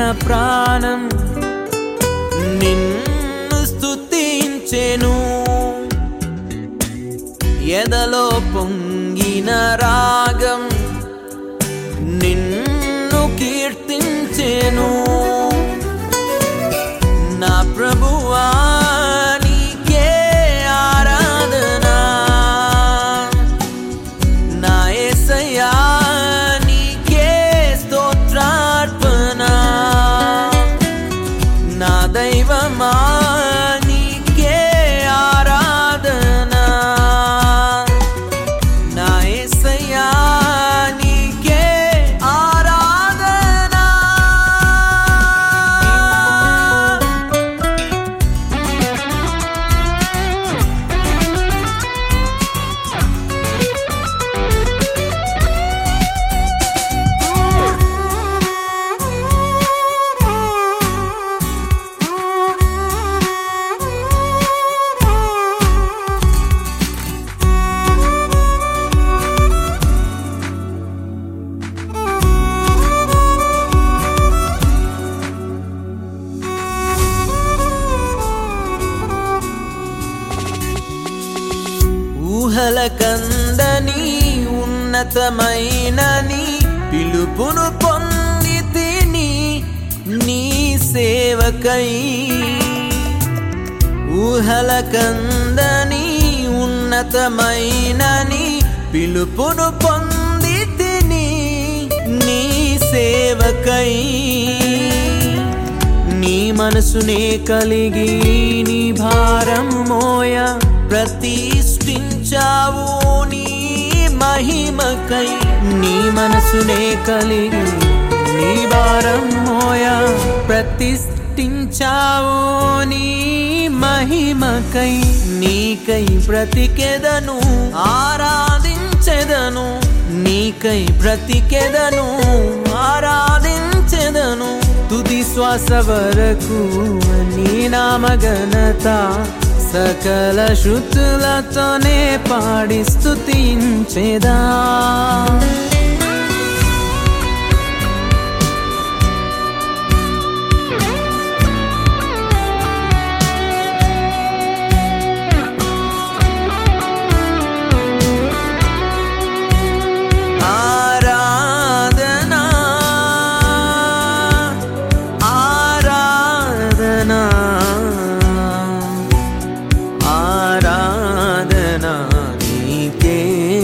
ప్రాణం నిన్ను స్తుతించెను ఎదలో పొంగిన రాగం నిన్ను కీర్తించెను నా ప్రభువా నీకే ఆరాధన నా యేసయ్యా నీకే స్తోత్రార్పణ నా దైవమా నీకే ఆరాధన నా యేసయ్యా నీకే ఆరాధన ఊహల కందని ఉన్నతమైన నీ పిలుపును పొంది తిని నీ సేవకై ఊహల కందని ఉన్నతమైన నీ పిలుపును పొంది తిని నీ సేవకై నీ మనసునే కలిగి నీ భారం మోయ ప్రతిష్ఠించావు నీ మహిమకై నీ మనసునే కలిగి నీ భారం మోయ ప్రతిష్ఠించావు నీ మహిమకై నీకై బ్రతికెదను ఆరాధించెదను నీకై బ్రతికెదను ఆరాధించెదను తుది శ్వాస వరకు నీ నామగనత సకల శృతులతోనే పాడి స్తుతించెదా ఆరాధనా ఆరాధనా ఆరాధనా నీకే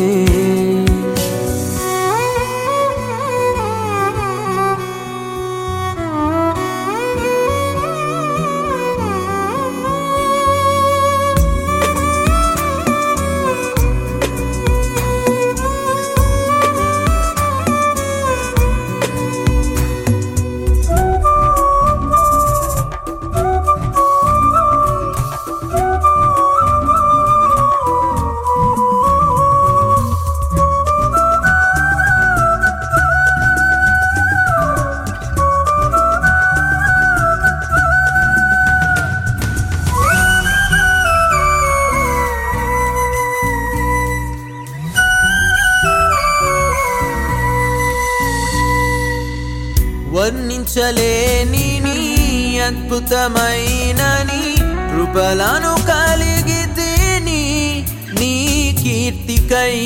వర్ణించలేని నీ అద్భుతమైన నీ కృపలను కలిగి తిని నీ కీర్తికై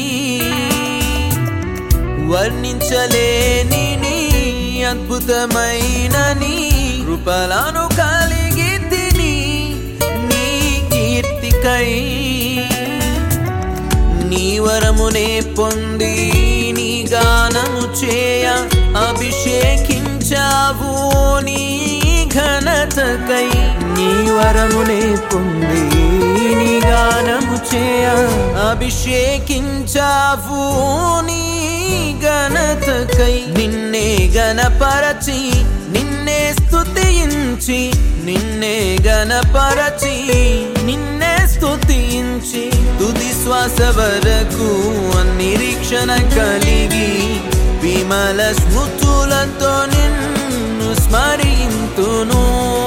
వర్ణించలేని నీ అద్భుతమైన నీ కృపలను కలిగి తిని నీ కీర్తికై నీ వరమునే పొంది నీ గానము చేయ అభిషేకించావు నీ ఘనతకై నీ వరమునే పొంది నీ గానము చేయ అభిషేకించావు నీ ఘనతకై నిన్నే గణపరచి నిన్నే స్తుతించి నిన్నే గణపరచి నిన్నే స్తుతించి తుది శ్వాస వరకు నిరీక్షణ కలిగి విమల స్మృతులతో నిన్ను స్మరింతును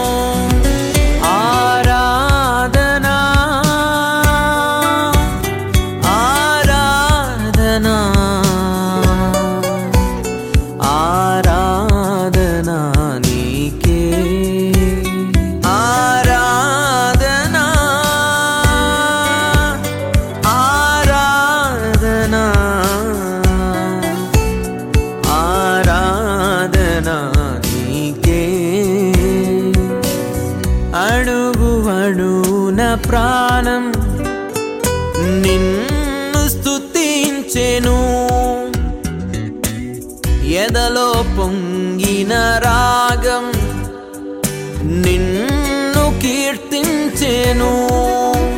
ఆరాధనా ఆరాధనా ఆరాధనా నీ నిన్ను స్తుతించెను ఎదలో పొంగిన రాగం నిన్ను కీర్తించెను